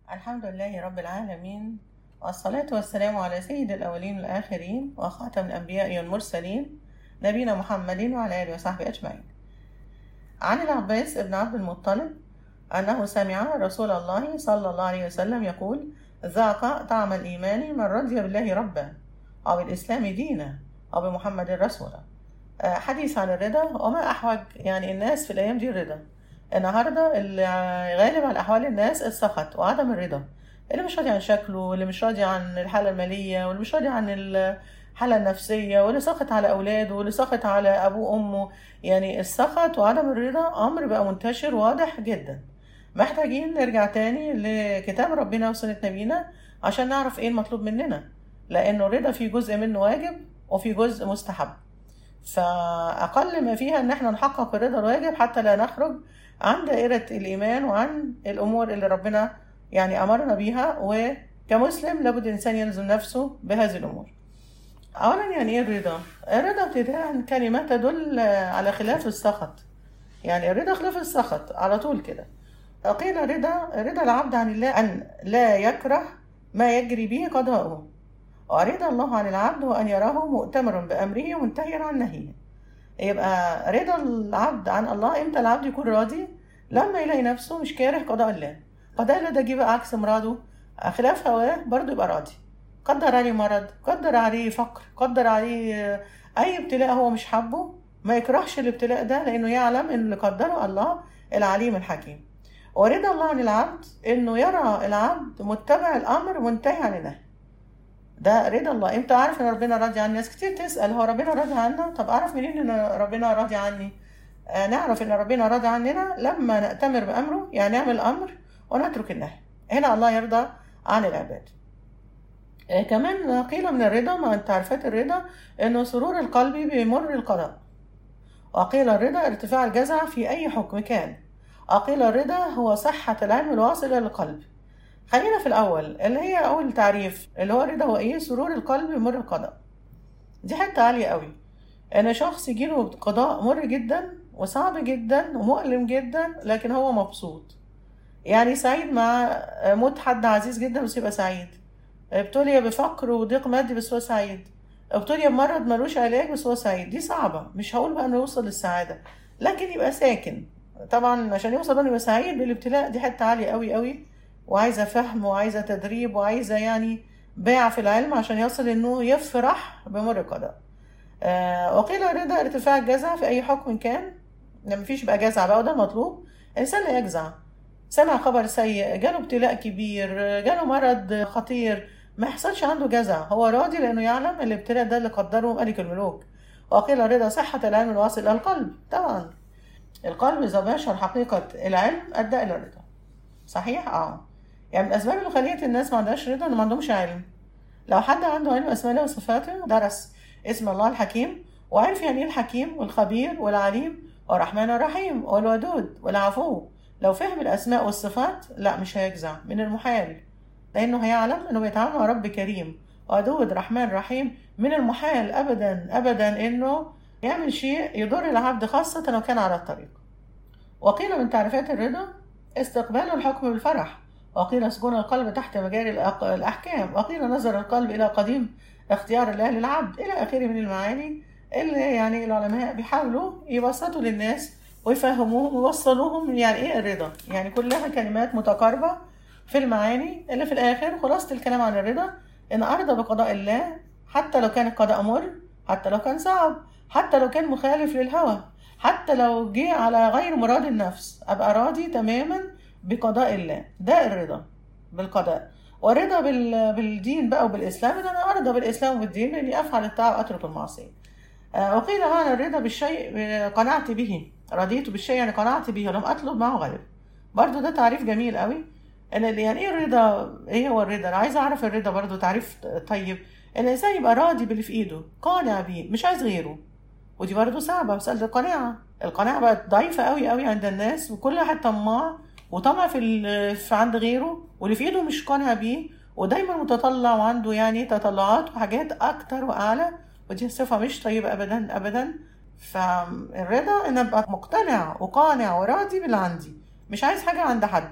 الحمد لله رب العالمين والصلاة والسلام على سيد الأولين والآخرين وخاتم الأنبياء والمرسلين نبينا محمد وعلى آله وصحبه أجمعين عن العباس بن عبد المطلب أنه سمع رسول الله صلى الله عليه وسلم يقول ذاق طعم الإيمان من رضي بالله ربا أو بالإسلام دينا أو بمحمد رسولا آه، حديث عن الرضا وما أحوج يعني الناس في الأيام دي الرضا النهارده اللي غالب على احوال الناس السخط وعدم الرضا اللي مش راضي عن شكله واللي مش راضي عن الحاله الماليه واللي مش راضي عن الحاله النفسيه واللي سخط على اولاده واللي سخط على ابوه وامه يعني السخط وعدم الرضا امر بقى منتشر واضح جدا محتاجين نرجع تاني لكتاب ربنا وسنه نبينا عشان نعرف ايه المطلوب مننا لانه الرضا في جزء منه واجب وفي جزء مستحب فأقل ما فيها إن احنا نحقق الرضا الواجب حتى لا نخرج عن دائرة الإيمان وعن الأمور اللي ربنا يعني أمرنا بيها وكمسلم لابد الإنسان يلزم نفسه بهذه الأمور أولا يعني إيه الرضا؟ الرضا ابتداء كلمة تدل على خلاف السخط يعني الرضا خلاف السخط على طول كده قيل رضا رضا العبد عن الله أن لا يكره ما يجري به قضاؤه ورضا الله عن العبد وأن يراه مؤتمر بأمره منتهيا عن نهيه يبقى رضا العبد عن الله امتى العبد يكون راضي لما يلاقي نفسه مش كاره قضاء الله قضاء الله ده جه بقى عكس مراده خلاف هواه برضه يبقى راضي قدر عليه مرض قدر عليه فقر قدر عليه اي ابتلاء هو مش حابه ما يكرهش الابتلاء ده لانه يعلم ان اللي قدره الله العليم الحكيم ورضا الله عن العبد انه يرى العبد متبع الامر منتهي عن النهي ده رضا الله امتى عارف ان ربنا راضي عني ناس كتير تسال هو ربنا راضي عنا طب اعرف منين ان ربنا راضي عني آه نعرف ان ربنا راضي عننا لما نأتمر بامره يعني نعمل الامر ونترك النهي هنا الله يرضى عن العباد آه كمان قيل من الرضا مع تعريفات الرضا انه سرور القلب بمر القضاء وقيل الرضا ارتفاع الجزع في اي حكم كان وقيل الرضا هو صحة العلم الواصل إلى القلب خلينا في الأول اللي هي أول تعريف اللي هو الرضا هو إيه سرور القلب بمر القضاء دي حتة عالية قوي إن شخص يجيله قضاء مر جدا وصعب جدا ومؤلم جدا لكن هو مبسوط يعني سعيد مع موت حد عزيز جدا بس يبقى سعيد ابتلي بفقر وضيق مادي بس هو سعيد ابتلي بمرض ملوش علاج بس هو سعيد دي صعبة مش هقول بقى انه يوصل للسعادة لكن يبقى ساكن طبعا عشان يوصل انه يبقى سعيد بالابتلاء دي حتة عالية قوي قوي وعايزة فهم وعايزة تدريب وعايزة يعني باع في العلم عشان يصل انه يفرح بمر القضاء آه وقيل الرضا ارتفاع الجزع في اي حكم كان لما فيش بقى جزع بقى وده مطلوب الانسان لا يجزع سمع خبر سيء جاله ابتلاء كبير جاله مرض خطير ما يحصلش عنده جزع هو راضي لانه يعلم الابتلاء ده اللي قدره ملك الملوك وقيل رضا صحة العلم الواصل إلى القلب طبعا القلب إذا باشر حقيقة العلم أدى إلى الرضا صحيح؟ اه يعني من الأسباب اللي خليت الناس ما عندهاش رضا إن ما عندهمش علم لو حد عنده علم أسماء الله وصفاته درس اسم الله الحكيم وعرف يعني إيه الحكيم والخبير والعليم والرحمن الرحيم والودود والعفو لو فهم الأسماء والصفات لا مش هيجزع من المحال لأنه هيعلم إنه بيتعامل مع رب كريم ودود رحمن رحيم من المحال أبدا أبدا إنه يعمل شيء يضر العبد خاصة لو كان على الطريق وقيل من تعريفات الرضا استقبال الحكم بالفرح وقيل سكون القلب تحت مجاري الأحكام وقيل نظر القلب إلى قديم اختيار الله للعبد إلى آخره من المعاني اللي يعني العلماء بيحاولوا يبسطوا للناس ويفهموهم ويوصلوهم يعني إيه الرضا يعني كلها كلمات متقاربة في المعاني اللي في الآخر خلاصة الكلام عن الرضا إن أرضى بقضاء الله حتى لو كان القضاء مر حتى لو كان صعب حتى لو كان مخالف للهوى حتى لو جه على غير مراد النفس أبقى راضي تماما بقضاء الله ده الرضا بالقضاء والرضا بالدين بقى وبالإسلام إن أنا أرضى بالإسلام وبالدين لأني أفعل الطاعة وأترك المعصية وقيل معنى الرضا بالشيء قنعت به رضيت بالشيء يعني قنعت به ولم أطلب معه غيره برضو ده تعريف جميل قوي ان يعني ايه الرضا ايه هو الرضا انا عايزه اعرف الرضا برضو تعريف طيب ان الانسان يبقى راضي باللي في ايده قانع بيه مش عايز غيره ودي برضو صعبه مساله القناعه القناعه بقت ضعيفه قوي قوي عند الناس وكل واحد طماع وطمع في, في عند غيره واللي في ايده مش قانع بيه ودايما متطلع وعنده يعني تطلعات وحاجات اكتر واعلى ودي صفه مش طيبه ابدا ابدا فالرضا ان ابقى مقتنع وقانع وراضي باللي عندي مش عايز حاجه عند حد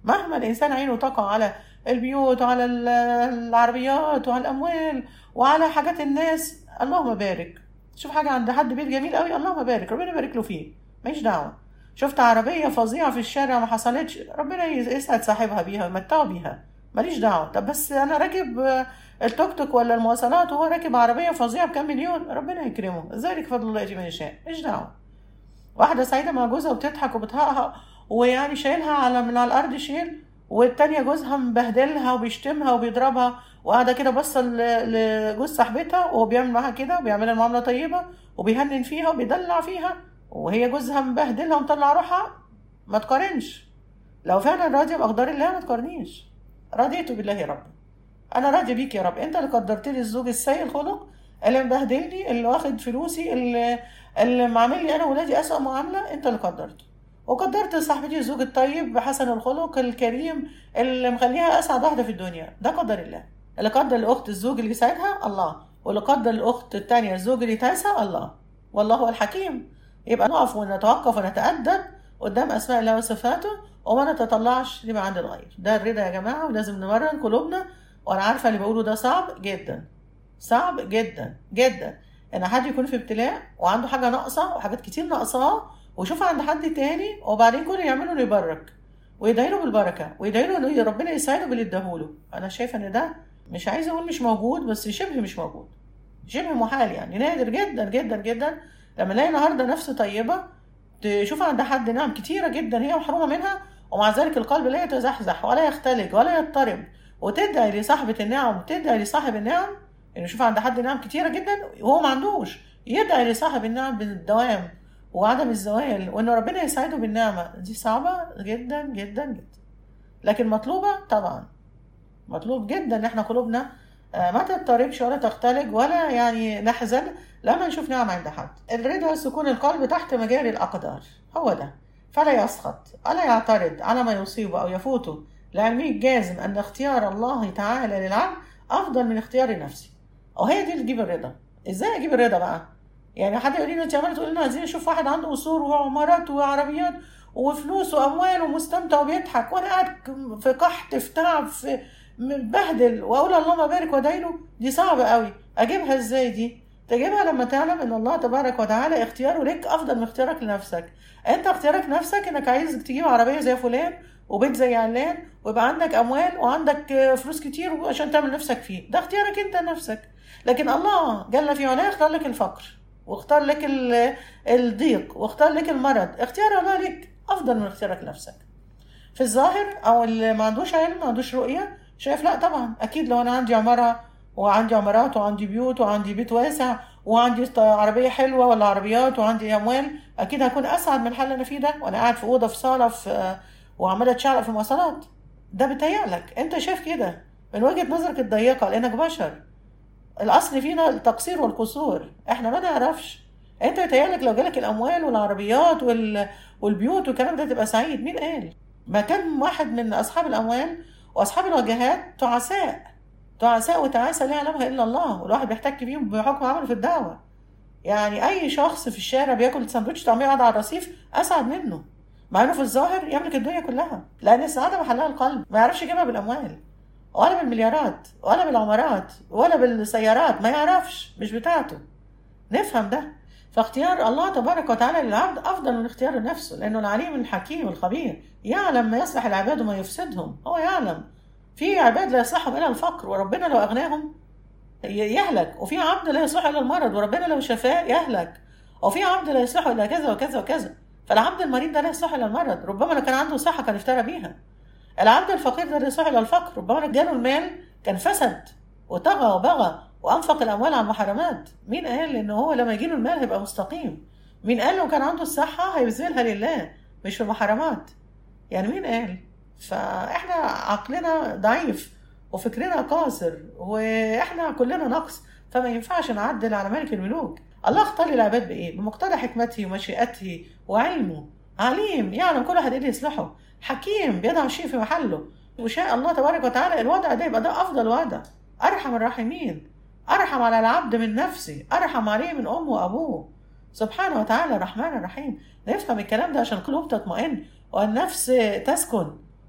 مهما الانسان عينه تقع على البيوت وعلى ال- العربيات وعلى الاموال وعلى حاجات الناس اللهم بارك شوف حاجه عند حد بيت جميل قوي اللهم بارك ربنا يبارك له فيه ماليش دعوه شفت عربيه فظيعه في الشارع ما حصلتش ربنا يسعد صاحبها بيها ويمتعه بيها ماليش دعوه طب بس انا راكب آه، التوك توك ولا المواصلات وهو راكب عربيه فظيعه بكام مليون ربنا يكرمه ذلك فضل الله يأتي من يشاء ماليش دعوه واحده سعيده مع جوزها وبتضحك وبتهقهق ويعني شايلها على من على الارض شيل والتانية جوزها مبهدلها وبيشتمها وبيضربها وقاعدة كده باصة ل- لجوز صاحبتها وهو بيعمل معاها كده وبيعملها معاملة طيبة وبيهنن فيها وبيدلع فيها وهي جوزها مبهدلها ومطلع روحها ما تقارنش لو فعلا راضية بأقدار الله ما تقارنيش رضيت بالله يا رب أنا راضية بيك يا رب أنت اللي قدرت لي الزوج السيء الخلق اللي مبهدلني اللي واخد فلوسي اللي اللي معامل لي أنا وولادي أسوأ معاملة أنت اللي قدرته وقدرت صاحبتي الزوج الطيب بحسن الخلق الكريم اللي مخليها اسعد واحده في الدنيا ده قدر الله اللي قدر الاخت الزوج اللي يساعدها الله واللي قدر الاخت التانية الزوج اللي يتعسها الله والله هو الحكيم يبقى نقف ونتوقف ونتأدب قدام اسماء الله وصفاته وما نتطلعش لما عند الغير ده الرضا يا جماعه ولازم نمرن قلوبنا وانا عارفه اللي بقوله ده صعب جدا صعب جدا جدا ان حد يكون في ابتلاء وعنده حاجه ناقصه وحاجات كتير ناقصاه ويشوف عند حد تاني وبعدين كل اللي يعمله انه يبرك ويدعي له بالبركه ويدعي له انه ربنا يساعده باللي اداهوله انا شايفه ان ده مش عايزه اقول مش موجود بس شبه مش موجود شبه محال يعني نادر جدا جدا جدا لما نلاقي النهارده نفس طيبه تشوف عند حد نعم كتيره جدا هي محرومه منها ومع ذلك القلب لا يتزحزح ولا يختلج ولا يضطرب وتدعي لصاحبة النعم وتدعي لصاحب النعم انه يشوف عند حد نعم كتيره جدا وهو ما عندوش يدعي لصاحب النعم بالدوام وعدم الزوال وان ربنا يسعده بالنعمه دي صعبه جدا جدا جدا لكن مطلوبه طبعا مطلوب جدا ان احنا قلوبنا آه، ما تضطربش ولا تختلج ولا يعني نحزن لما نشوف نعم عند حد الرضا سكون القلب تحت مجاري الاقدار هو ده فلا يسخط ولا يعترض على ما يصيبه او يفوته لعلمه الجازم ان اختيار الله تعالى للعبد افضل من اختيار نفسي وهي دي اللي تجيب الرضا ازاي اجيب الرضا بقى يعني حد يقول لنا انت عماله تقول لنا عايزين نشوف واحد عنده قصور وعمارات وعربيات وفلوس واموال ومستمتع وبيضحك وانا قاعد في قحط في تعب في متبهدل واقول اللهم بارك وادعيله دي صعبه قوي اجيبها ازاي دي تجيبها لما تعلم ان الله تبارك وتعالى اختياره لك افضل من اختيارك لنفسك انت اختيارك نفسك انك عايز تجيب عربيه زي فلان وبيت زي علان ويبقى عندك اموال وعندك فلوس كتير عشان تعمل نفسك فيه ده اختيارك انت نفسك لكن الله جل في علاه اختار لك الفقر واختار لك ال- الضيق واختار لك المرض اختيار الله لك افضل من اختيارك لنفسك في الظاهر او اللي ما عندوش علم ما عندوش رؤيه شايف لا طبعا اكيد لو انا عندي عماره وعندي عمارات وعندي بيوت وعندي بيت واسع وعندي ط- عربيه حلوه ولا عربيات وعندي اموال اكيد هكون اسعد من الحل اللي انا فيه ده وانا قاعد في اوضه في صاله في وعماله اتشعلق في المواصلات ده بيتهيألك انت شايف كده من وجهه نظرك الضيقه لانك بشر الاصل فينا التقصير والقصور احنا ما نعرفش انت يتهيألك لو جالك الاموال والعربيات وال... والبيوت والكلام ده تبقى سعيد مين قال ما كان واحد من اصحاب الاموال واصحاب الوجهات تعساء تعساء وتعاسة لا يعلمها الا الله والواحد بيحتك بيهم بحكم عمله في الدعوه يعني اي شخص في الشارع بياكل سندوتش طعميه قاعد على الرصيف اسعد منه مع انه في الظاهر يملك الدنيا كلها لان السعاده محلها القلب ما يعرفش يجيبها بالاموال ولا بالمليارات ولا بالعمارات ولا بالسيارات ما يعرفش مش بتاعته نفهم ده فاختيار الله تبارك وتعالى للعبد افضل من اختيار نفسه لانه العليم الحكيم الخبير يعلم ما يصلح العباد وما يفسدهم هو يعلم في عباد لا يصلحهم الا الفقر وربنا لو اغناهم ي- يهلك وفي عبد لا يصلح الا المرض وربنا لو شفاه يهلك وفي عبد لا يصلح الا كذا وكذا وكذا فالعبد المريض ده لا يصلح الا المرض ربما لو كان عنده صحه كان افترى بيها العبد الفقير ده لا يصلح الا الفقر ربما لو جاله المال كان فسد وطغى وبغى وانفق الاموال على المحرمات مين قال ان هو لما يجيله المال هيبقى مستقيم مين قال لو كان عنده الصحه هيبذلها لله مش في المحرمات يعني مين قال فاحنا عقلنا ضعيف وفكرنا قاصر واحنا كلنا نقص فما ينفعش نعدل على ملك الملوك الله اختار العباد بايه بمقتضى حكمته ومشيئته وعلمه عليم يعلم كل واحد ايه اللي يصلحه حكيم بيضع الشيء في محله وشاء الله تبارك وتعالى الوضع ده يبقى ده افضل وضع ارحم الراحمين ارحم على العبد من نفسي ارحم عليه من امه وابوه سبحانه وتعالى الرحمن الرحيم نفهم الكلام ده عشان القلوب تطمئن والنفس تسكن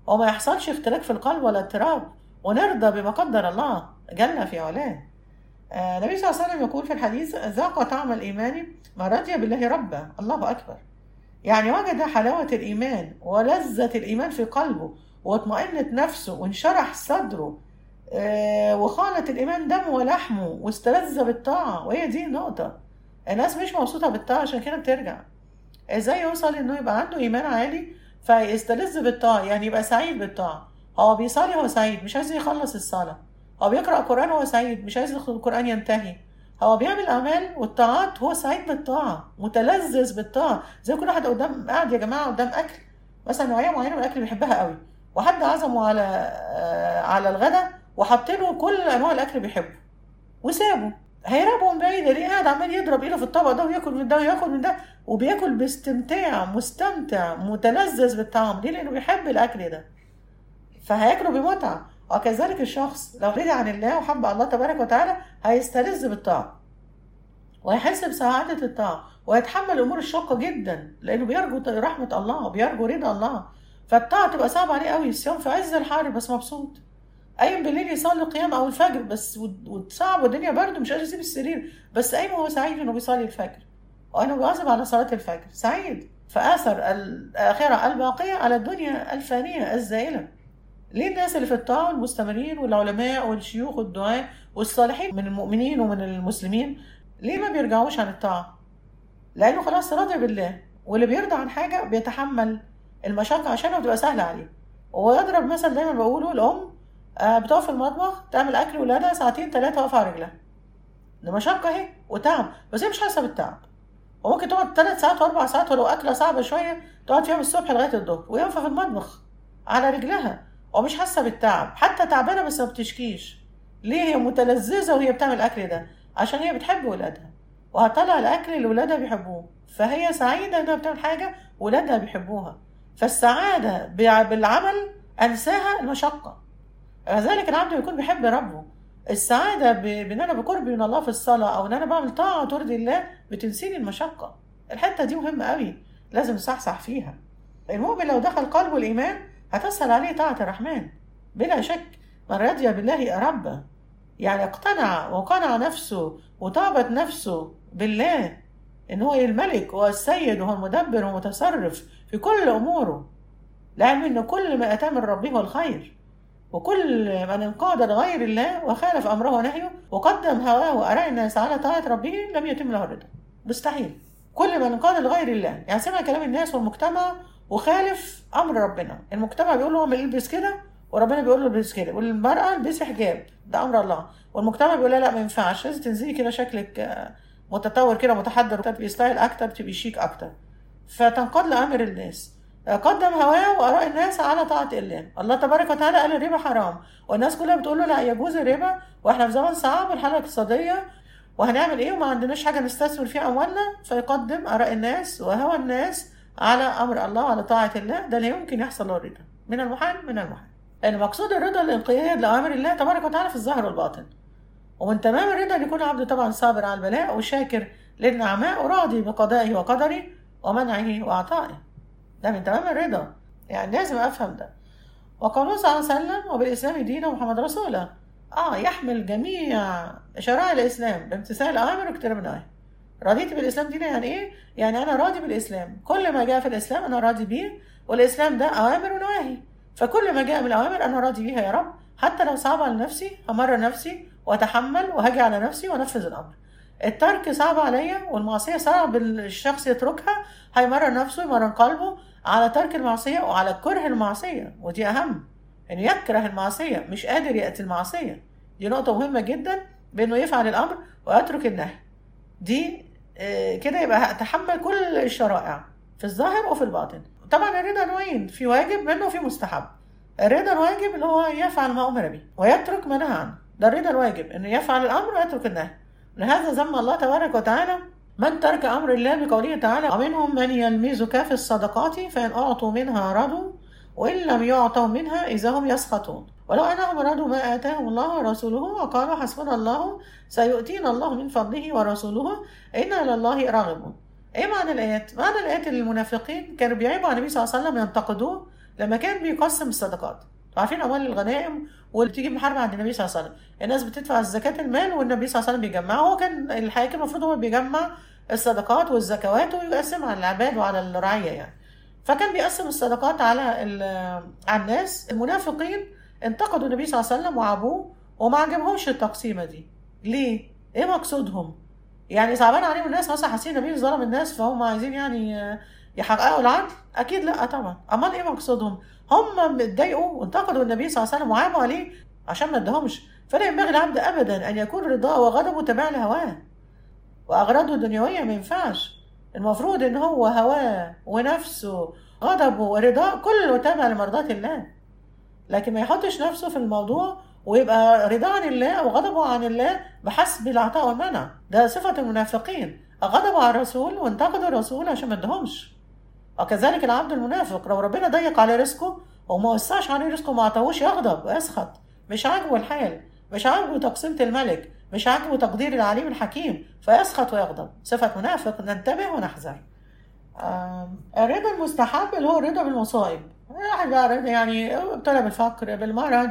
وما يحصلش اختلاف في القلب ولا اضطراب ونرضى بما قدر الله جل في علاه آه، النبي صلى الله عليه وسلم يقول في الحديث ذاق طعم الإيمان ما رضي بالله ربا الله أكبر يعني وجد حلاوة الإيمان ولذة الإيمان في قلبه واطمأنت نفسه وانشرح صدره آه، وخالت الإيمان دمه ولحمه واستلذ بالطاعة وهي دي النقطة الناس مش مبسوطة بالطاعة عشان كده بترجع ازاي يوصل انه يبقى عنده ايمان عالي فيستلذ بالطاعة يعني يبقى سعيد بالطاعة هو بيصلي هو سعيد مش عايز يخلص الصلاة هو بيقرأ قرآن هو سعيد مش عايز القرآن ينتهي هو بيعمل أعمال والطاعات هو سعيد بالطاعة متلذذ بالطاعة زي كل واحد قدام قاعد يا جماعة قدام أكل مثلا نوعية معينة من الأكل بيحبها قوي وحد عزمه على آه، على الغدا وحط له كل أنواع الأكل اللي بيحبه وسابه هيراقبه من بعيد ليه قاعد عمال يضرب ايده في الطبق ده وياكل من ده وياكل من ده وبياكل باستمتاع مستمتع متلذذ بالطعام ليه لانه بيحب الاكل ده فهياكله بمتعه وكذلك الشخص لو رضي عن الله وحب الله تبارك وتعالى هيستلذ بالطاعه ويحس بسعادة الطاعة ويتحمل الأمور الشاقة جدا لأنه بيرجو رحمة الله وبيرجو رضا الله فالطاعة تبقى صعبة عليه قوي الصيام في عز الحر بس مبسوط قايم بالليل يصلي القيام أو الفجر بس وصعب والدنيا برد مش قادر يسيب السرير بس قايم وهو سعيد إنه بيصلي الفجر وأنه بيواظب على صلاة الفجر سعيد فآثر الآخرة الباقية على الدنيا الفانية الزائلة ليه الناس اللي في الطاعة المستمرين والعلماء والشيوخ والدعاة والصالحين من المؤمنين ومن المسلمين ليه ما بيرجعوش عن الطاعة؟ لأنه خلاص راضي بالله واللي بيرضى عن حاجة بيتحمل المشقة عشانها بتبقى سهلة عليه ويضرب مثل دايما بقوله الأم آه، بتقف في المطبخ تعمل أكل ولادها ساعتين ثلاثة واقفة على رجلها ده مشقة أهي وتعب بس هي مش حاسة بالتعب وممكن تقعد ثلاث ساعات وأربع ساعات ولو أكلة صعبة شوية تقعد فيها من الصبح لغاية الظهر وهي واقفة في المطبخ على رجلها ومش حاسة بالتعب حتى تعبانة بس ما بتشكيش ليه هي متلذذة وهي بتعمل الأكل ده عشان هي بتحب ولادها وهتطلع الأكل اللي ولادها بيحبوه فهي سعيدة إنها بتعمل حاجة ولادها بيحبوها فالسعادة بالعمل أنساها المشقة كذلك العبد بيكون بيحب ربه السعادة بإن أنا بقربي من الله في الصلاة أو إن أنا بعمل طاعة ترضي الله بتنسيني المشقة الحتة دي مهمة قوي لازم نصحصح فيها المؤمن لو دخل قلبه الإيمان هتسهل عليه طاعة الرحمن بلا شك من رضي بالله ربا يعني اقتنع وقنع نفسه وطابت نفسه بالله ان هو الملك والسيد وهو المدبر ومتصرف في كل اموره لعلم ان كل ما اتى من ربه هو الخير وكل من انقاد لغير الله وخالف امره ونهيه وقدم هواه واراء الناس على طاعه ربه لم يتم له الرضا مستحيل كل من انقاد لغير الله يعني سمع كلام الناس والمجتمع وخالف امر ربنا المجتمع بيقول له اعمل البس كده وربنا بيقول له البس كده والمراه البسي حجاب ده امر الله والمجتمع بيقول لا لا ما ينفعش لازم تنزلي كده شكلك متطور كده متحضر تبقي ستايل اكتر تبقي شيك اكتر فتنقاد لامر الناس قدم هواه واراء الناس على طاعه الله الله تبارك وتعالى قال الربا حرام والناس كلها بتقول له لا يجوز الربا واحنا في زمن صعب الحاله الاقتصاديه وهنعمل ايه وما عندناش حاجه نستثمر فيها اموالنا فيقدم اراء الناس وهوى الناس على امر الله وعلى طاعه الله ده لا يمكن يحصل له الرضا من المحال من المحال لان مقصود الرضا الانقياد لاوامر الله تبارك وتعالى في الظاهر والباطن ومن تمام الرضا ان يكون العبد طبعا صابر على البلاء وشاكر للنعماء وراضي بقضائه وقدره ومنعه وعطائه ده من تمام الرضا يعني لازم افهم ده وقوله صلى الله عليه وسلم وبالاسلام دينا ومحمد رسوله اه يحمل جميع شرائع الاسلام بامتثال الاوامر واجتناب النواهي رضيت بالاسلام دينا يعني ايه يعني انا راضي بالاسلام كل ما جاء في الاسلام انا راضي بيه والاسلام ده اوامر ونواهي فكل ما جاء من الاوامر انا راضي بيها يا رب حتى لو صعب على نفسي همرر نفسي واتحمل وهاجي على نفسي وانفذ الامر الترك صعب عليا والمعصية صعب الشخص يتركها هيمرن نفسه يمرن قلبه على ترك المعصية وعلى كره المعصية ودي أهم إنه يكره المعصية مش قادر يأتي المعصية دي نقطة مهمة جدا بإنه يفعل الأمر ويترك النهي دي كده يبقى هتحمل كل الشرائع في الظاهر وفي الباطن طبعا الرضا نوعين في واجب منه وفي مستحب الرضا الواجب اللي هو يفعل ما أمر به ويترك ما نهى عنه ده الرضا الواجب إنه يفعل الأمر ويترك النهي لهذا ذم الله تبارك وتعالى من ترك أمر الله بقوله تعالى ومنهم من يلمزك في الصدقات فإن أعطوا منها رضوا وإن لم يعطوا منها إذا هم يسخطون ولو أنهم رضوا ما آتاهم الله ورسوله وقالوا حسبنا الله سيؤتينا الله من فضله ورسوله إنا لله راغبون إيه معنى الآيات؟ معنى الآيات المنافقين كانوا بيعيبوا على النبي صلى الله عليه وسلم ينتقدوه لما كان بيقسم الصدقات عارفين اموال الغنائم واللي بتيجي محاربه عند النبي صلى الله عليه وسلم الناس بتدفع زكاه المال والنبي صلى الله عليه وسلم بيجمعها هو كان الحاكم المفروض هو بيجمع الصدقات والزكوات ويقسمها على العباد وعلى الرعيه يعني فكان بيقسم الصدقات على على الناس المنافقين انتقدوا النبي صلى الله عليه وسلم وعابوه وما عجبهمش التقسيمه دي ليه ايه مقصودهم يعني صعبان عليهم الناس مثلا حاسين النبي ظلم الناس فهم عايزين يعني يحققوا العدل اكيد لا طبعا امال ايه مقصودهم هم متضايقوا وانتقدوا النبي صلى الله عليه وسلم وعابوا عليه عشان ما ادهمش فلا ينبغي العبد ابدا ان يكون رضاه وغضبه تبع لهواه واغراضه الدنيويه ما ينفعش المفروض ان هو هواه ونفسه غضبه ورضاه كله تابع لمرضاة الله لكن ما يحطش نفسه في الموضوع ويبقى رضاه عن الله او غضبه عن الله بحسب العطاء والمنع ده صفة المنافقين غضبوا على الرسول وانتقدوا الرسول عشان ما ادهمش وكذلك العبد المنافق لو ربنا ضيق عليه رزقه وما وسعش عليه رزقه ما عطاهوش يغضب ويسخط مش عاجبه الحال مش عاجبه تقسيمة الملك مش عاجبه تقدير العليم الحكيم فيسخط ويغضب صفة منافق ننتبه ونحذر الرضا المستحب اللي هو الرضا بالمصائب يعني ابتلى بالفقر بالمرض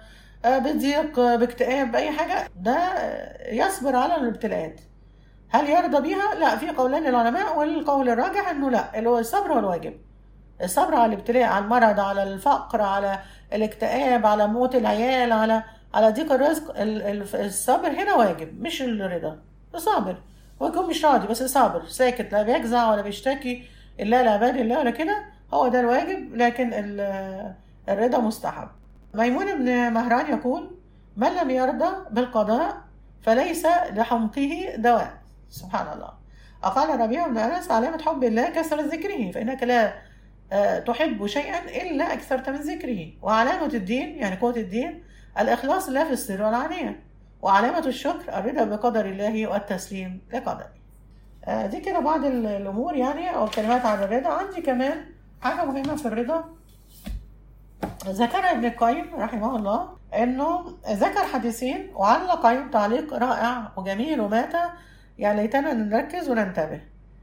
بضيق باكتئاب بأي حاجة ده يصبر على الابتلاءات هل يرضى بيها؟ لا في قولين للعلماء والقول الراجح انه لا اللي هو الصبر هو الواجب الصبر على الابتلاء على المرض على الفقر على الاكتئاب على موت العيال على على ضيق الرزق الصبر هنا واجب مش الرضا صابر ويكون مش راضي بس صابر ساكت لا بيجزع ولا بيشتكي الا لعباد الله ولا كده هو ده الواجب لكن الرضا مستحب ميمون بن مهران يقول من لم يرضى بالقضاء فليس لحمقه دواء سبحان الله أقال ربيع بن أنس علامة حب الله كثرة ذكره فإنك لا تحب شيئا إلا أكثرت من ذكره وعلامة الدين يعني قوة الدين الإخلاص لله في السر والعلانية وعلامة الشكر الرضا بقدر الله والتسليم لقدره دي كده بعض الأمور يعني أو الكلمات عن الرضا عندي كمان حاجة مهمة في الرضا ذكر ابن القيم رحمه الله انه ذكر حديثين وعلق عليهم تعليق رائع وجميل ومات يعني ليتنا نركز وننتبه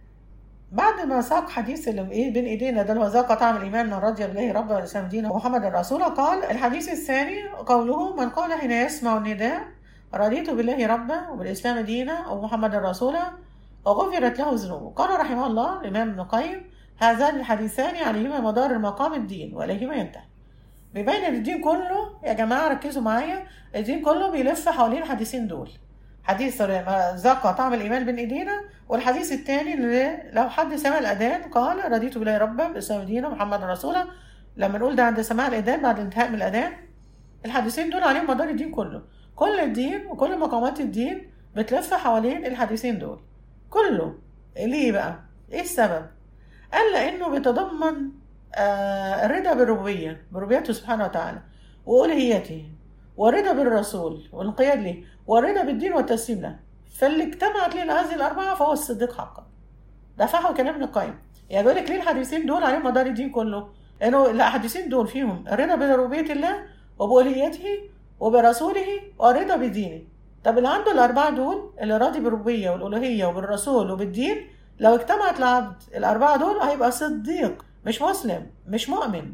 بعد ما ساق حديث اللي ايه بين ايدينا ده اللي هو ذاق طعم الايمان من رضي بالله ربا والاسلام دينا ومحمد الرسول قال الحديث الثاني قوله من قال حين يسمع النداء رضيت بالله ربا وبالاسلام دينا ومحمد رسولا وغفرت له ذنوبه قال رحمه الله الامام ابن القيم هذان الحديثان عليهما مدار مقام الدين واليهما ينتهي بيبين ان الدين كله يا جماعه ركزوا معايا الدين كله بيلف حوالين الحديثين دول حديث ذاق طعم الايمان بين ايدينا والحديث الثاني اللي لو حد سمع الاذان قال رضيت بالله ربا باسلام دينا محمد رسولا لما نقول ده عند سماع الاذان بعد انتهاء من الاذان الحديثين دول عليهم مدار الدين كله كل الدين وكل مقامات الدين بتلف حوالين الحديثين دول كله ليه بقى ايه السبب قال لانه بيتضمن آه الرضا بالربوبيه بربوبيته سبحانه وتعالى والوهيته والرضا بالرسول والانقياد له والرضا بالدين والتسليم له فاللي اجتمعت له هذه الاربعه فهو الصديق حقا ده فحوى كلام ابن القيم يعني بيقول لك ليه الحديثين دول عليهم مدار الدين كله لانه الحديثين دول فيهم الرضا بربوبيه الله وبألوهيته وبرسوله والرضا بدينه طب اللي عنده الاربعه دول اللي راضي بالربوبيه والالوهيه وبالرسول وبالدين لو اجتمعت العبد الاربعه دول هيبقى صديق مش مسلم مش مؤمن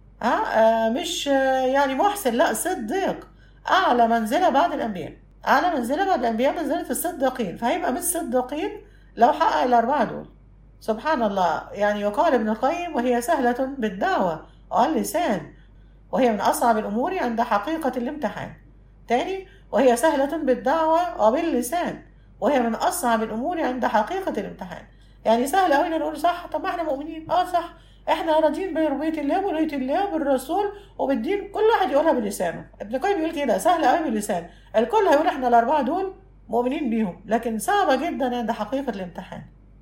آه مش آه يعني محسن لا صديق اعلى منزله بعد الانبياء اعلى منزله بعد الانبياء منزله الصديقين فهيبقى من الصديقين لو حقق الاربعه دول سبحان الله يعني يقال ابن القيم وهي سهله بالدعوه واللسان وهي من اصعب الامور عند حقيقه الامتحان تاني وهي سهله بالدعوه وباللسان وهي من اصعب الامور عند حقيقه الامتحان يعني سهل قوي نقول صح طب ما احنا مؤمنين اه صح احنا راضيين بربوبيه الله ورؤيه الله وبالرسول وبالدين كل واحد يقولها بلسانه ابن القيم بيقول كده سهل قوي باللسان الكل هيقول احنا الاربعه دول مؤمنين بيهم لكن صعبه جدا عند حقيقه الامتحان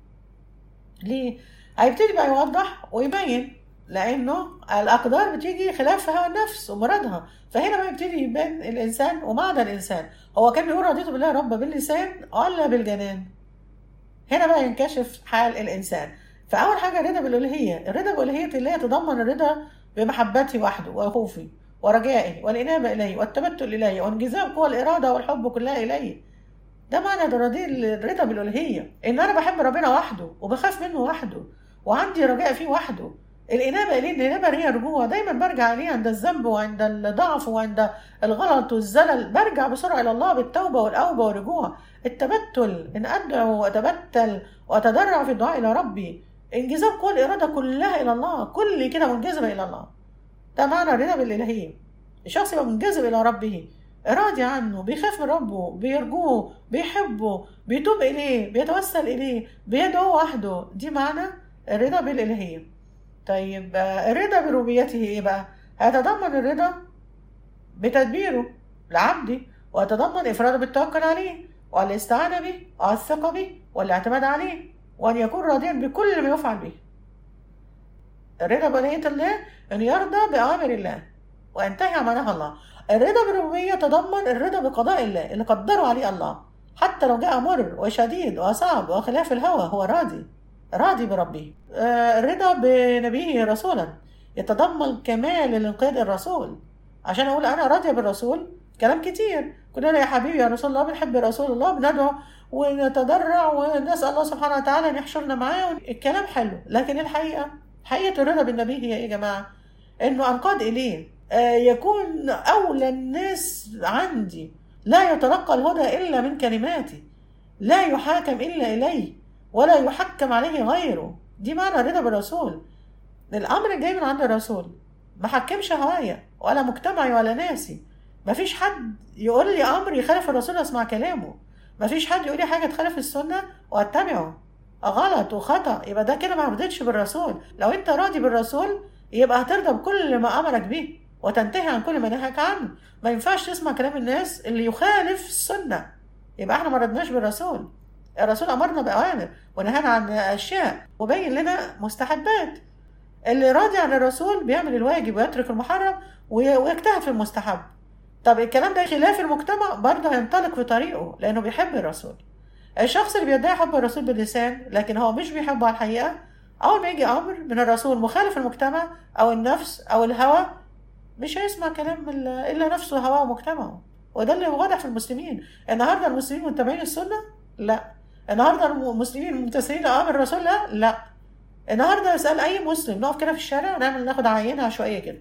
ليه هيبتدي بقى يوضح ويبين لانه الاقدار بتيجي خلاف هوى النفس ومرادها فهنا بقى يبتدي يبان الانسان ومعنى الانسان هو كان بيقول رضيت بالله رب باللسان ولا بالجنان هنا بقى ينكشف حال الانسان فأول حاجة الرضا بالألوهية، الرضا بألوهية الله يتضمن الرضا بمحبته وحده وخوفه ورجائه والإنابة إليه والتبتل إليه وانجذاب قوى الإرادة والحب كلها إليه. ده معنى الرضا بالألوهية، إن أنا بحب ربنا وحده وبخاف منه وحده وعندي رجاء فيه وحده الإنابة إليه الإنابة هي رجوع دايما برجع إليه عند الذنب وعند الضعف وعند الغلط والزلل برجع بسرعة إلى الله بالتوبة والأوبة والرجوع التبتل إن أدعو وأتبتل وأتضرع في الدعاء إلى ربي انجذاب كل الإرادة كلها إلى الله كل كده منجذبة إلى الله ده معنى الرضا بالإلهية الشخص يبقى منجذب إلى ربه راضي عنه بيخاف من ربه بيرجوه بيحبه بيتوب إليه بيتوسل إليه بيدعو وحده دي معنى الرضا بالإلهية طيب آه، الرضا بربوبيته إيه بقى؟ هيتضمن الرضا بتدبيره لعبده ويتضمن إفراده بالتوكل عليه والاستعانة به والثقة به والاعتماد عليه وأن يكون راضيا بكل ما يفعل به الرضا بألوهية الله أن يرضى بأوامر الله وينتهي عن مناهي الله الرضا بالربوبية تضمن الرضا بقضاء الله اللي قدره عليه الله حتى لو جاء مر وشديد وصعب وخلاف الهوى هو راضي راضي بربه آه، الرضا بنبيه رسولا يتضمن كمال الانقياد الرسول عشان اقول انا راضيه بالرسول كلام كتير كلنا يا حبيبي يا رسول الله بنحب رسول الله بندعو ونتضرع ونسال الله سبحانه وتعالى ان يحشرنا معاه الكلام حلو لكن الحقيقه حقيقه الرضا بالنبي هي ايه يا جماعه انه انقاد اليه آه، يكون اولى الناس عندي لا يتلقى الهدى الا من كلماتي لا يحاكم الا اليه ولا يحكم عليه غيره دي معنى الرضا بالرسول الامر جاي من عند الرسول ما حكمش هوايا ولا مجتمعي ولا ناسي ما فيش حد يقول لي امر يخالف الرسول اسمع كلامه ما فيش حد يقول لي حاجه تخالف السنه واتبعه غلط وخطا يبقى ده كده ما رضيتش بالرسول لو انت راضي بالرسول يبقى هترضى بكل ما امرك به وتنتهي عن كل ما نهاك عنه ما ينفعش تسمع كلام الناس اللي يخالف السنه يبقى احنا ما رضناش بالرسول الرسول امرنا باوامر ونهانا عن اشياء وبين لنا مستحبات اللي راضي عن الرسول بيعمل الواجب ويترك المحرم وي- ويجتهد في المستحب طب الكلام ده خلاف المجتمع برضه هينطلق في طريقه لانه بيحب الرسول الشخص اللي بيدعي حب الرسول باللسان لكن هو مش بيحبه على الحقيقه اول ما يجي امر من الرسول مخالف المجتمع او النفس او الهوى مش هيسمع كلام ال- الا نفسه وهواه ومجتمعه وده اللي واضح في المسلمين النهارده المسلمين متبعين السنه لا النهارده المسلمين ممتثلين لامر الرسول لا لا النهارده اسال اي مسلم نقف كده في الشارع نعمل ناخد عينه عشوائيه كده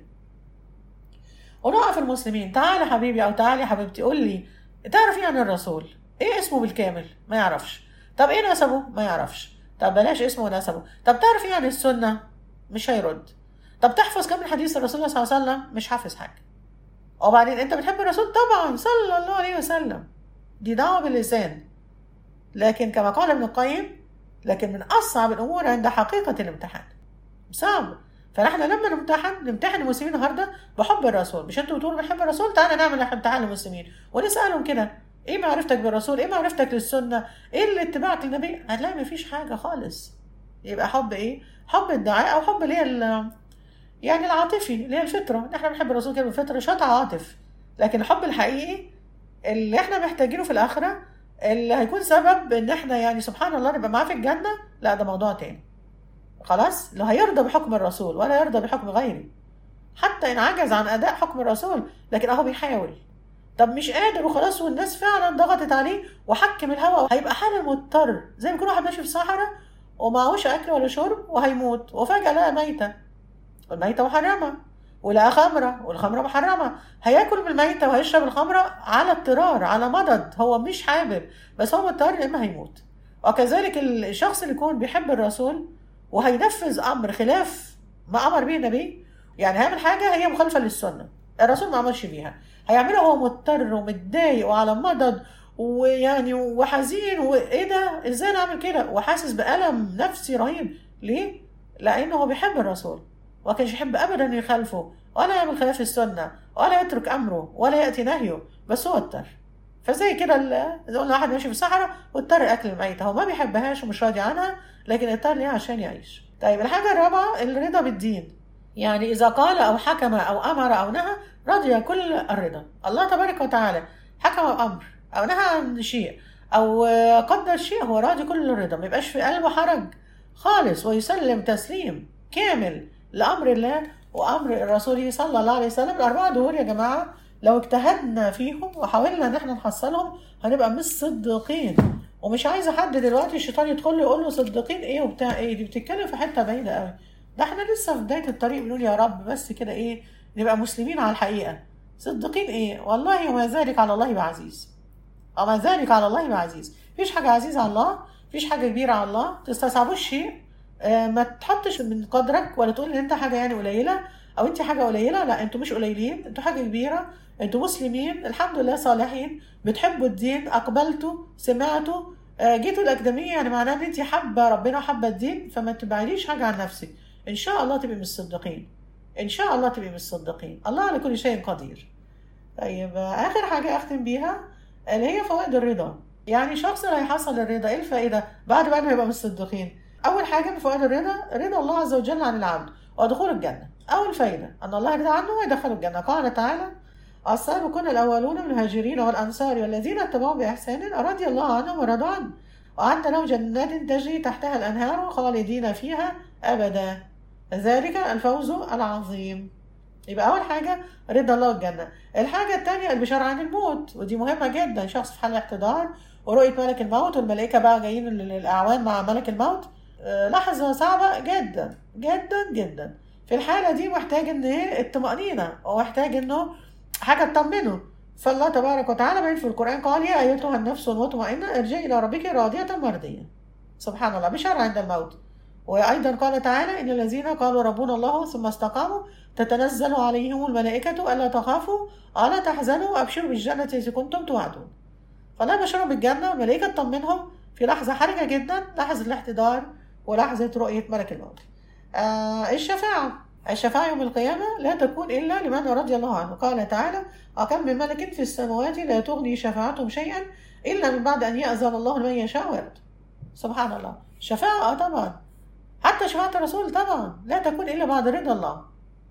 ونقف المسلمين تعالى حبيبي او تعالي حبيبتي قول لي تعرف ايه عن الرسول ايه اسمه بالكامل ما يعرفش طب ايه نسبه ما يعرفش طب بلاش اسمه ونسبه طب تعرف ايه عن السنه مش هيرد طب تحفظ كم من حديث الرسول صلى الله عليه وسلم مش حافظ حاجه وبعدين انت بتحب الرسول طبعا صلى الله عليه وسلم دي دعوه باللسان لكن كما قال ابن القيم لكن من اصعب الامور عند حقيقه الامتحان صعب فنحن لما نمتحن نمتحن المسلمين النهارده بحب الرسول مش انتوا بتقولوا بنحب الرسول تعالى نعمل امتحان للمسلمين ونسالهم كده ايه معرفتك بالرسول ايه معرفتك للسنه ايه اللي اتباعك للنبي هتلاقي مفيش حاجه خالص يبقى حب ايه حب الدعاء او حب اللي هي ال- يعني العاطفي اللي هي الفطره احنا بنحب الرسول كده بالفطره شط عاطف لكن الحب الحقيقي اللي احنا محتاجينه في الاخره اللي هيكون سبب ان احنا يعني سبحان الله نبقى معاه في الجنه لا ده موضوع تاني خلاص لو هيرضى بحكم الرسول ولا يرضى بحكم غيره حتى ان عجز عن اداء حكم الرسول لكن اهو بيحاول طب مش قادر وخلاص والناس فعلا ضغطت عليه وحكم الهوى هيبقى حال مضطر زي ما يكون واحد ماشي في الصحراء ومعهوش اكل ولا شرب وهيموت وفجاه لقى ميته والميته محرمه ولقى خمره والخمره محرمه هياكل من الميته وهيشرب الخمره على اضطرار على مضض هو مش حابب بس هو مضطر يا اما هيموت وكذلك الشخص اللي يكون بيحب الرسول وهينفذ امر خلاف ما امر به النبي يعني هيعمل حاجه هي مخالفه للسنه الرسول ما عملش بيها هيعملها وهو مضطر ومتضايق وعلى مضض ويعني وحزين وايه ده ازاي انا اعمل كده وحاسس بالم نفسي رهيب ليه لانه هو بيحب الرسول وما كانش يحب ابدا يخالفه ولا يعمل خلاف السنه ولا يترك امره ولا ياتي نهيه بس هو اضطر فزي كده ال- زي قلنا واحد ماشي في الصحراء واضطر اكل الميته هو ما بيحبهاش ومش راضي عنها لكن اضطر ليها عشان يعيش طيب الحاجه الرابعه الرضا بالدين يعني اذا قال او حكم او امر او نهى رضي كل الرضا الله تبارك وتعالى حكم امر او نهى عن شيء او قدر شيء هو راضي كل الرضا ما يبقاش في قلبه حرج خالص ويسلم تسليم كامل لامر الله وامر الرسول صلى الله عليه وسلم الاربعه دول يا جماعه لو اجتهدنا فيهم وحاولنا ان احنا نحصلهم هنبقى مش صديقين ومش عايزه حد دلوقتي الشيطان يدخل له يقول له صديقين ايه وبتاع ايه دي بتتكلم في حته بعيده قوي ده احنا لسه في بدايه الطريق بنقول يا رب بس كده ايه نبقى مسلمين على الحقيقه صدقين ايه والله وما ذلك على الله بعزيز وما ذلك على الله بعزيز مفيش حاجه عزيزه على الله مفيش حاجه كبيره على الله تستصعبوش شيء آه، ما تحطش من قدرك ولا تقول ان انت حاجه يعني قليله او انت حاجه قليله لا انتوا مش قليلين انتوا حاجه كبيره انتوا مسلمين الحمد لله صالحين بتحبوا الدين اقبلتوا سمعتوا آه، جيتوا الاكاديميه يعني معناه ان انت حابه ربنا وحابه الدين فما تبعديش حاجه عن نفسك ان شاء الله تبقي من الصديقين ان شاء الله تبقي من الصديقين الله على كل شيء قدير طيب آه، اخر حاجه اختم بيها اللي هي فوائد الرضا يعني شخص اللي هيحصل الرضا ايه الفائده بعد بقى ما يبقى من الصديقين اول حاجه من فوائد الرضا رضا الله عز وجل عن العبد ودخول الجنه اول فائده ان الله يرضى عنه ويدخله الجنه قال تعالى السابقون الاولون من المهاجرين والانصار والذين اتبعوا باحسان رضي الله عنهم ورضوا عنه وأعد لهم جنات تجري تحتها الأنهار خالدين فيها أبدا ذلك الفوز العظيم يبقى أول حاجة رضا الله والجنة الحاجة الثانية البشارة عن الموت ودي مهمة جدا شخص في حال الاحتضار ورؤية ملك الموت والملائكة بقى جايين الأعوان مع ملك الموت آه، لحظة صعبة جدا جدا جدا في الحالة دي محتاج إن إيه الطمأنينة ومحتاج إنه حاجة تطمنه فالله تبارك وتعالى بين في القرآن قال يا أيتها النفس المطمئنة ارجعي إلى ربك راضية مرضية سبحان الله بشارة عند الموت وأيضا قال تعالى إن الذين قالوا ربنا الله ثم استقاموا تتنزل عليهم الملائكة ألا تخافوا ولا تحزنوا وأبشروا بالجنة التي كنتم توعدون فالله بشرهم بالجنة والملائكة تطمنهم في لحظة حرجة جدا لحظة الاحتضار ولحظة رؤية ملك الموت آه الشفاعة الشفاعة يوم القيامة لا تكون إلا لمن رضي الله عنه قال تعالى وكم من ملك في السماوات لا تغني شفاعتهم شيئا إلا من بعد أن يأذن الله لمن يشاء ويرضى سبحان الله شفاعة آه طبعا حتى شفاعة الرسول طبعا لا تكون إلا بعد رضا الله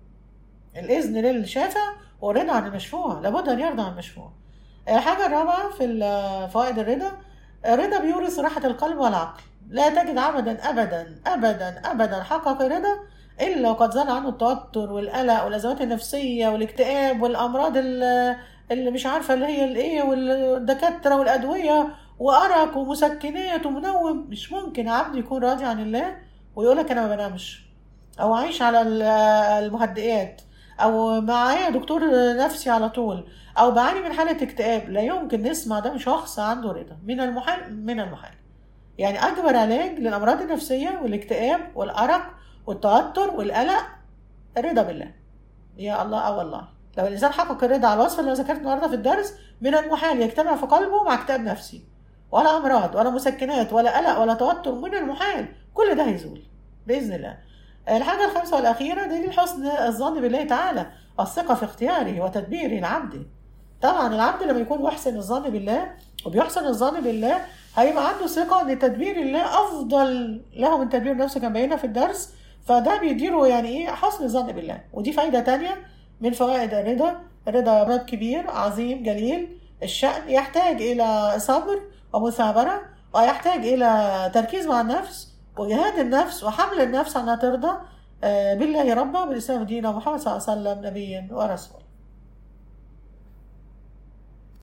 الإذن للشافع والرضا عن المشفوع لابد أن يرضى عن المشفوع الحاجة الرابعة في فوائد الرضا الرضا بيورث راحة القلب والعقل لا تجد عبدا أبدا أبدا أبدا حقق الرضا إلا وقد زال عنه التوتر والقلق والأزمات النفسية والاكتئاب والأمراض اللي مش عارفة اللي هي الإيه والدكاترة والأدوية وأرق ومسكنات ومنوم مش ممكن عبد يكون راضي عن الله ويقول لك أنا ما بنامش أو عايش على المهدئات أو معايا دكتور نفسي على طول أو بعاني من حالة اكتئاب لا يمكن نسمع ده من شخص عنده رضا من المحال من المحال يعني أكبر علاج للأمراض النفسية والاكتئاب والأرق والتوتر والقلق الرضا بالله يا الله اه والله لو الانسان حقق الرضا على الوصف اللي ذكرته النهارده في الدرس من المحال يجتمع في قلبه مع اكتئاب نفسي ولا امراض ولا مسكنات ولا قلق ولا توتر من المحال كل ده هيزول باذن الله الحاجه الخامسه والاخيره دي حسن الظن بالله تعالى الثقه في اختياره وتدبيره العبد طبعا العبد لما يكون محسن الظن بالله وبيحسن الظن بالله هيبقى عنده ثقه ان تدبير الله افضل له من تدبير نفسه كان باينه في الدرس فده بيديره يعني ايه حسن الظن بالله ودي فايده تانية من فوائد الرضا الرضا باب كبير عظيم جليل الشأن يحتاج إلى صبر ومثابرة ويحتاج إلى تركيز مع النفس وجهاد النفس وحمل النفس أنها ترضى بالله ربا وبالإسلام دينا ومحمد صلى الله عليه وسلم نبيا ورسولا